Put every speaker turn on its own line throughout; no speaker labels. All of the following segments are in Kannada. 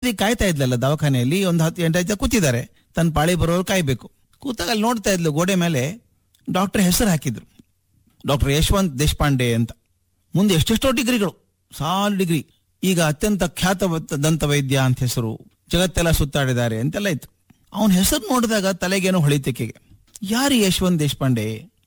ಹೊತ್ತಿಗೆ ಕಾಯ್ತಾ ಇದ್ಲಲ್ಲ ದವಾಖಾನೆಯಲ್ಲಿ ಒಂದು ಹತ್ತು ಎಂಟು ಜನ ಕೂತಿದ್ದಾರೆ ತನ್ನ ಪಾಳಿ ಬರೋರು ಕಾಯ್ಬೇಕು ಕೂತಾಗ ಅಲ್ಲಿ ನೋಡ್ತಾ ಇದ್ಲು ಗೋಡೆ ಮೇಲೆ ಡಾಕ್ಟರ್ ಹೆಸರು ಹಾಕಿದ್ರು ಡಾಕ್ಟರ್ ಯಶವಂತ್ ದೇಶಪಾಂಡೆ ಅಂತ ಮುಂದೆ ಎಷ್ಟೆಷ್ಟೋ ಡಿಗ್ರಿಗಳು ಸಾಲು ಡಿಗ್ರಿ ಈಗ ಅತ್ಯಂತ ಖ್ಯಾತ ವತ್- ದಂತ ವೈದ್ಯ ಅಂತ ಹೆಸರು ಜಗತ್ತೆಲ್ಲ ಸುತ್ತಾಡಿದ್ದಾರೆ ಅಂತೆಲ್ಲ ಇತ್ತು ಅವನ ಹೆಸರು ನೋಡಿದಾಗ ತಲೆಗೇನೋ ಹೊಳಿತಿಕೆಗೆ ಯಾರು ಈ ಯಶವಂತ್ ದೇಶಪಾಂಡೆ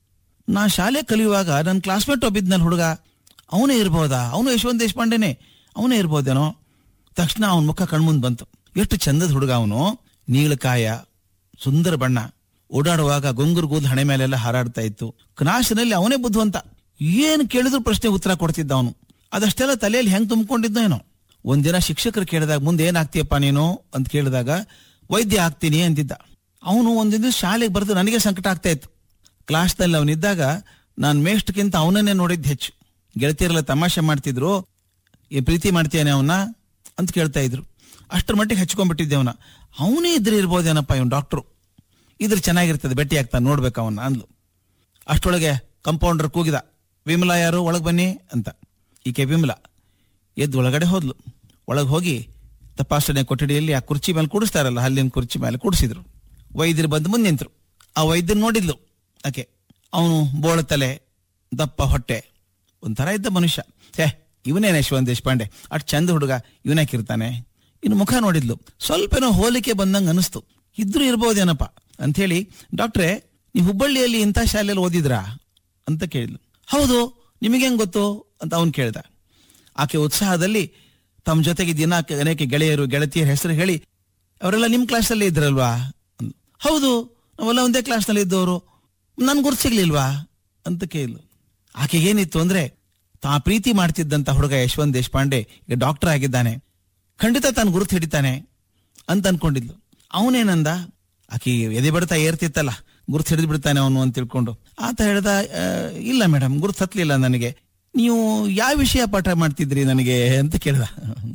ನಾ ಶಾಲೆ ಕಲಿಯುವಾಗ ನನ್ನ ಕ್ಲಾಸ್ಮೇಟ್ ಒಬ್ಬಿದ್ನಲ್ಲ ಹುಡುಗ ಅವನೇ ಇರ್ಬೋದಾ ಅವನು ಯಶವಂತ್ ದೇಶಪಾಂಡೆನೇ ಅವನೇ ಇರ್ಬೋದೇನೋ ತಕ್ಷಣ ಅವನ ಮುಖ ಕಣ್ಮುಂದ್ ಬಂತು ಎಷ್ಟು ಚಂದದ ಹುಡುಗ ಅವನು ನೀಳಕಾಯ ಸುಂದರ ಬಣ್ಣ ಓಡಾಡುವಾಗ ಗೊಂಗುರು ಕೂದಲು ಹಣೆ ಮೇಲೆಲ್ಲ ಹಾರಾಡ್ತಾ ಇತ್ತು ಕ್ಲಾಸಿನಲ್ಲಿ ಅವನೇ ಬುದ್ಧಿವಂತ ಏನ್ ಕೇಳಿದ್ರು ಪ್ರಶ್ನೆ ಉತ್ತರ ಕೊಡ್ತಿದ್ದ ಅವನು ಅದಷ್ಟೆಲ್ಲ ತಲೆಯಲ್ಲಿ ಹೆಂಗ್ ತುಂಬಿಕೊಂಡಿದ್ನೋ ಏನೋ ಒಂದಿನ ಶಿಕ್ಷಕರು ಕೇಳಿದಾಗ ಮುಂದೆ ಏನಾಗ್ತೀಯಪ್ಪ ನೀನು ಅಂತ ಕೇಳಿದಾಗ ವೈದ್ಯ ಆಗ್ತೀನಿ ಅಂತಿದ್ದ ಅವನು ಒಂದಿನ ಶಾಲೆಗೆ ಬರೆದು ನನಗೆ ಸಂಕಟ ಆಗ್ತಾ ಇತ್ತು ಕ್ಲಾಸ್ನಲ್ಲಿ ಅವನಿದ್ದಾಗ ನಾನು ಮೇಷ್ಟ್ಗಿಂತ ಅವನನ್ನೇ ನೋಡಿದ್ದು ಹೆಚ್ಚು ಗೆಳತಿಯರೆಲ್ಲ ತಮಾಷೆ ಮಾಡ್ತಿದ್ರು ಈ ಪ್ರೀತಿ ಮಾಡ್ತೀಯಾನೆ ಅವನ್ನ ಅಂತ ಕೇಳ್ತಾ ಇದ್ರು ಅಷ್ಟರ ಮಟ್ಟಿಗೆ ಹಚ್ಕೊಂಡ್ಬಿಟ್ಟಿದ್ದೆ ಅವನ ಅವನೇ ಇದ್ರೆ ಇರ್ಬೋದೇನಪ್ಪ ಇವನು ಡಾಕ್ಟ್ರು ಇದ್ರೆ ಚೆನ್ನಾಗಿರ್ತದೆ ಭೇಟಿ ಆಗ್ತಾನೆ ನೋಡ್ಬೇಕು ಅವನ್ನ ಅಂದ್ಲು ಅಷ್ಟೊಳಗೆ ಕಂಪೌಂಡರ್ ಕೂಗಿದ ವಿಮಲಾ ಯಾರು ಒಳಗೆ ಬನ್ನಿ ಅಂತ ಈಕೆ ವಿಮಲಾ ಎದ್ದು ಒಳಗಡೆ ಹೋದ್ಲು ಒಳಗೆ ಹೋಗಿ ತಪಾಸಣೆ ಕೊಠಡಿಯಲ್ಲಿ ಆ ಕುರ್ಚಿ ಮೇಲೆ ಕೂಡಿಸ್ತಾರಲ್ಲ ಹಲ್ಲಿನ ಕುರ್ಚಿ ಮೇಲೆ ಕೂಡಿಸಿದ್ರು ವೈದ್ಯರು ಬಂದು ಮುಂದೆ ನಿಂತರು ಆ ವೈದ್ಯರು ನೋಡಿದ್ಲು ಆಕೆ ಅವನು ಬೋಳ ತಲೆ ದಪ್ಪ ಹೊಟ್ಟೆ ಒಂಥರ ಇದ್ದ ಮನುಷ್ಯ ಹೇ ಇವನೇನೆ ಯಶವಂತ್ ದೇಶಪಾಂಡೆ ಅಷ್ಟು ಚಂದ ಹುಡುಗ ಇವನ್ಯಾಕಿರ್ತಾನೆ ಇನ್ನು ಮುಖ ನೋಡಿದ್ಲು ಸ್ವಲ್ಪನೋ ಹೋಲಿಕೆ ಬಂದಂಗೆ ಅನಿಸ್ತು ಇದ್ರೂ ಇರ್ಬೋದೇನಪ್ಪ ಅಂಥೇಳಿ ಡಾಕ್ಟ್ರೇ ನೀವು ಹುಬ್ಬಳ್ಳಿಯಲ್ಲಿ ಇಂಥ ಶಾಲೆಯಲ್ಲಿ ಓದಿದ್ರಾ ಅಂತ ಕೇಳಿದ್ಲು ಹೌದು ನಿಮಗೆ ಹೆಂಗ್ ಗೊತ್ತು ಅಂತ ಅವನು ಕೇಳ್ದ ಆಕೆ ಉತ್ಸಾಹದಲ್ಲಿ ತಮ್ಮ ಜೊತೆಗೆ ದಿನ ಅನೇಕ ಗೆಳೆಯರು ಗೆಳತಿಯರ ಹೆಸರು ಹೇಳಿ ಅವರೆಲ್ಲ ನಿಮ್ಮ ಕ್ಲಾಸಲ್ಲೇ ಇದ್ರಲ್ವಾ ಅಂದ್ಲು. ಹೌದು ನಾವೆಲ್ಲ ಒಂದೇ ಕ್ಲಾಸ್ನಲ್ಲಿ ಇದ್ದವರು ನನ್ ಗುರ್ತು ಸಿಗ್ಲಿಲ್ವಾ ಅಂತ ಕೇಳಿದ್ಲು ಆಕೆಗೆ ಏನಿತ್ತು ಅಂದ್ರೆ ತಾ ಪ್ರೀತಿ ಮಾಡ್ತಿದ್ದಂತ ಹುಡುಗ ಯಶವಂತ್ ದೇಶಪಾಂಡೆ ಈಗ ಡಾಕ್ಟರ್ ಆಗಿದ್ದಾನೆ ಖಂಡಿತ ತಾನು ಗುರುತು ಹಿಡಿತಾನೆ ಅಂತ ಅನ್ಕೊಂಡಿದ್ಲು ಅವನೇನಂದ ಆಕೆ ಎದೆ ಬಡ್ತಾ ಏರ್ತಿತ್ತಲ್ಲ ಗುರುತು ಹಿಡಿದು ಬಿಡ್ತಾನೆ ಅವನು ಅಂತ ತಿಳ್ಕೊಂಡು ಆತ ಹೇಳ್ದ "ಆ, ಇಲ್ಲ ಮೇಡಮ್ ಗುರುತು ಹತ್ಲಿಲ್ಲ ನನಗೆ ನೀವು ಯಾವ ವಿಷಯ ಪಾಠ ಮಾಡ್ತಿದ್ರಿ ನನಗೆ ಅಂತ ಕೇಳ್ದ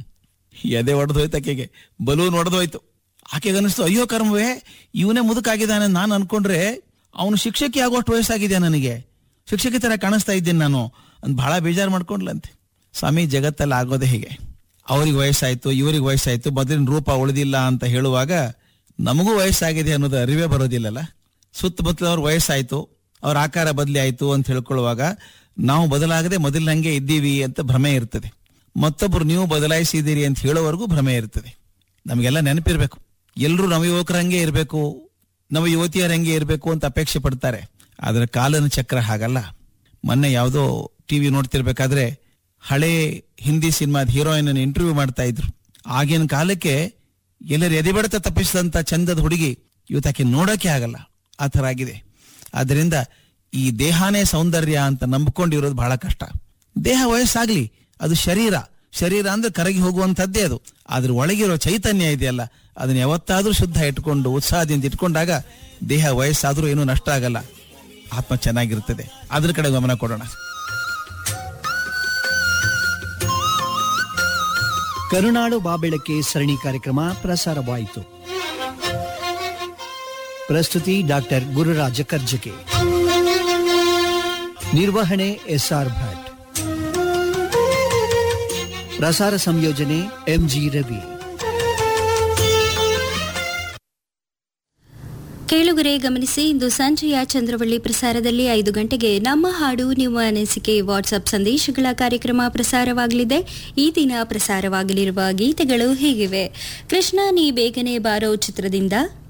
ಎದೆ ಒಡೆದೋಯ್ತು ಆಕೆಗೆ ಬಲೂನ್ ಒಡೆದೋಯ್ತು ಆಕೆಗೆ ಅನಿಸ್ತು ಅಯ್ಯೋ ಕರ್ಮವೇ ಇವನೇ ಮುದುಕಾಗಿದ್ದಾನೆ ನಾನು ಅನ್ಕೊಂಡ್ರೆ ಅವನು ಶಿಕ್ಷಕಿ ಆಗೋಷ್ಟು ವಯಸ್ಸಾಗಿದೆ ನನಗೆ ಶಿಕ್ಷಕಿ ತರ ಕಾಣಿಸ್ತಾ ಇದ್ದೀನಿ ನಾನು ಅಂತ ಬಹಳ ಬೇಜಾರು ಮಾಡ್ಕೊಂಡ್ಲಂತೆ ಸ್ವಾಮಿ ಜಗತ್ತಲ್ಲಿ ಆಗೋದೇ ಹೀಗೆ ಅವ್ರಿಗೆ ವಯಸ್ಸಾಯ್ತು ಇವ್ರಿಗೆ ವಯಸ್ಸಾಯ್ತು ಮೊದಲಿನ ರೂಪ ಉಳಿದಿಲ್ಲ ಅಂತ ಹೇಳುವಾಗ ನಮಗೂ ವಯಸ್ಸಾಗಿದೆ ಅನ್ನೋದು ಅರಿವೇ ಬರೋದಿಲ್ಲಲ್ಲ ಸುತ್ತಮುತ್ತಲವ್ರ ವಯಸ್ಸಾಯ್ತು ಅವ್ರ ಆಕಾರ ಬದಲಿ ಆಯ್ತು ಅಂತ ಹೇಳ್ಕೊಳ್ಳುವಾಗ ನಾವು ಬದಲಾಗದೆ ಮೊದಲಿನಂಗೆ ಇದ್ದೀವಿ ಅಂತ ಭ್ರಮೆ ಇರ್ತದೆ ಮತ್ತೊಬ್ರು ನೀವು ಬದಲಾಯಿಸಿದ್ದೀರಿ ಅಂತ ಹೇಳೋವರೆಗೂ ಭ್ರಮೆ ಇರ್ತದೆ ನಮಗೆಲ್ಲ ನೆನಪಿರ್ಬೇಕು ಎಲ್ಲರೂ ನವ ಯುವಕರಂಗೆ ಇರಬೇಕು ನವ ಯುವತಿಯರಂಗೆ ಇರಬೇಕು ಅಂತ ಅಪೇಕ್ಷೆ ಪಡ್ತಾರೆ ಆದ್ರೆ ಕಾಲನ ಚಕ್ರ ಹಾಗಲ್ಲ ಮೊನ್ನೆ ಯಾವುದೋ ಟಿವಿ ನೋಡ್ತಿರ್ಬೇಕಾದ್ರೆ ಹಳೆ ಹಿಂದಿ ಸಿನಿಮಾದ ಹೀರೋಯಿನ್ ಇಂಟರ್ವ್ಯೂ ಮಾಡ್ತಾ ಇದ್ರು ಆಗಿನ ಕಾಲಕ್ಕೆ ಎಲ್ಲರ ಎದೆಬಡತ ತಪ್ಪಿಸಿದಂತ ಚಂದದ ಹುಡುಗಿ ಇವತ್ತಾಕೆ ನೋಡಕ್ಕೆ ಆಗಲ್ಲ ಆ ಥರ ಆಗಿದೆ ಆದ್ರಿಂದ ಈ ದೇಹನೇ ಸೌಂದರ್ಯ ಅಂತ ನಂಬಿಕೊಂಡಿರೋದು ಬಹಳ ಕಷ್ಟ ದೇಹ ವಯಸ್ಸಾಗ್ಲಿ ಅದು ಶರೀರ ಶರೀರ ಅಂದ್ರೆ ಕರಗಿ ಹೋಗುವಂತದ್ದೇ ಅದು ಅದ್ರ ಒಳಗಿರೋ ಚೈತನ್ಯ ಇದೆಯಲ್ಲ ಅದನ್ನ ಯಾವತ್ತಾದ್ರೂ ಶುದ್ಧ ಇಟ್ಕೊಂಡು ಉತ್ಸಾಹದಿಂದ ಇಟ್ಕೊಂಡಾಗ ದೇಹ ವಯಸ್ಸಾದ್ರೂ ಏನೂ ನಷ್ಟ ಆಗಲ್ಲ ಆತ್ಮ ಚೆನ್ನಾಗಿರ್ತದೆ ಅದ್ರ ಕಡೆ ಗಮನ ಕೊಡೋಣ
ಕರುನಾಡು ಬಾಬೆಳಕೆ ಸರಣಿ ಕಾರ್ಯಕ್ರಮ ಪ್ರಸಾರವಾಯಿತು ಪ್ರಸ್ತುತಿ ಡಾಕ್ಟರ್ ಗುರುರಾಜ ಕರ್ಜಕೆ ನಿರ್ವಹಣೆ ಎಸ್ಆರ್ ಭಟ್ ಪ್ರಸಾರ ಸಂಯೋಜನೆ ಎಂಜಿ ರವಿ
ಕೇಳುಗರೆ ಗಮನಿಸಿ ಇಂದು ಸಂಜೆಯ ಚಂದ್ರವಳ್ಳಿ ಪ್ರಸಾರದಲ್ಲಿ ಐದು ಗಂಟೆಗೆ ನಮ್ಮ ಹಾಡು ನಿಮ್ಮ ಅನಿಸಿಕೆ ವಾಟ್ಸ್ಆಪ್ ಸಂದೇಶಗಳ ಕಾರ್ಯಕ್ರಮ ಪ್ರಸಾರವಾಗಲಿದೆ ಈ ದಿನ ಪ್ರಸಾರವಾಗಲಿರುವ ಗೀತೆಗಳು ಹೀಗಿವೆ ಕೃಷ್ಣ ನೀ ಬೇಗನೆ ಬಾರೋ ಚಿತ್ರದಿಂದ